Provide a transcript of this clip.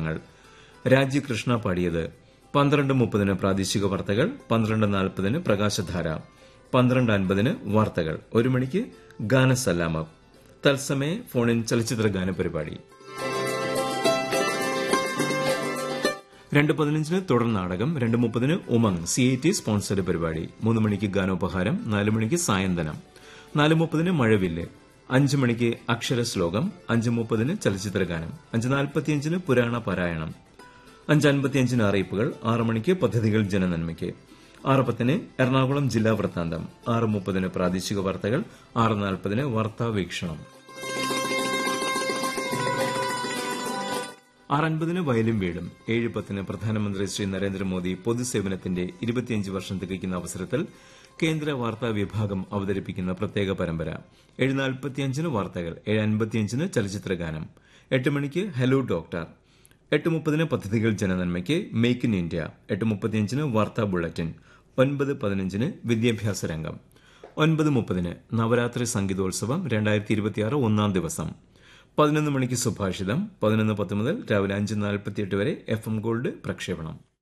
ഗാനങ്ങൾ രാജ്യകൃഷ്ണ പാടിയത് പന്ത്രണ്ട് മുപ്പതിന് പ്രാദേശിക വാർത്തകൾ പന്ത്രണ്ട് നാൽപ്പതിന് പ്രകാശധാര പന്ത്രണ്ട് അൻപതിന് വാർത്തകൾ ഒരു മണിക്ക് ഗാനസല്ലാമ തത്സമയ ഫോണിൻ ചലച്ചിത്ര ഗാന പരിപാടി രണ്ട് പതിനഞ്ചിന് തുടർ നാടകം രണ്ട് മുപ്പതിന് Umang C I T sponsored പരിപാടി മൂന്ന് മണിക്ക് ഗാനോപഹാരം നാല് മണിക്ക് സായന്തനം നാല് മുപ്പതിന് മഴവില്ല് അഞ്ച് മണിക്ക് അക്ഷരശ്ലോകം അഞ്ച് മുപ്പതിന് ചലച്ചിത്ര ഗാനം അഞ്ച് നാൽപ്പത്തിയഞ്ചിന് പുരാണ പാരായണം അഞ്ച് അൻപത്തിയഞ്ചിന് അറിയിപ്പുകൾ ആറ് മണിക്ക് പദ്ധതികൾ ജനനന്മയ്ക്ക് ആറ് പത്തിന് എറണാകുളം ജില്ലാ വൃത്താന്തം ആറ് മുപ്പതിന് പ്രാദേശിക വാർത്തകൾ ആറ് നാൽപ്പതിന് വാർത്താ വീക്ഷണം ആറൻപതിന് വയലും വീടും ഏഴ് പത്തിന് പ്രധാനമന്ത്രി ശ്രീ നരേന്ദ്രമോദി പൊതുസേവനത്തിന്റെ ഇരുപത്തിയഞ്ച് വർഷം തികയ്ക്കുന്ന അവസരത്തിൽ കേന്ദ്ര വാർത്താ വിഭാഗം അവതരിപ്പിക്കുന്ന പ്രത്യേക പരമ്പര ഏഴ് നാൽപ്പത്തിയഞ്ചിന് വാർത്തകൾ ഏഴ് അൻപത്തിയഞ്ചിന് ചലച്ചിത്ര ഗാനം എട്ട് മണിക്ക് ഹലോ ഡോക്ടർ എട്ട് മുപ്പതിന് പദ്ധതികൾ ജനനന്മയ്ക്ക് മേക്ക് ഇൻ ഇന്ത്യ എട്ട് മുപ്പത്തിയഞ്ചിന് വാർത്താ ബുള്ളറ്റിൻ ഒൻപത് പതിനഞ്ചിന് വിദ്യാഭ്യാസ രംഗം ഒൻപത് മുപ്പതിന് നവരാത്രി സംഗീതോത്സവം രണ്ടായിരത്തി ഇരുപത്തിയാറ് ഒന്നാം ദിവസം പതിനൊന്ന് മണിക്ക് സുഭാഷിതം പതിനൊന്ന് പത്ത് മുതൽ രാവിലെ അഞ്ച് നാൽപ്പത്തിയെട്ട് വരെ എഫ് എം ഗോൾഡ് പ്രക്ഷേപണം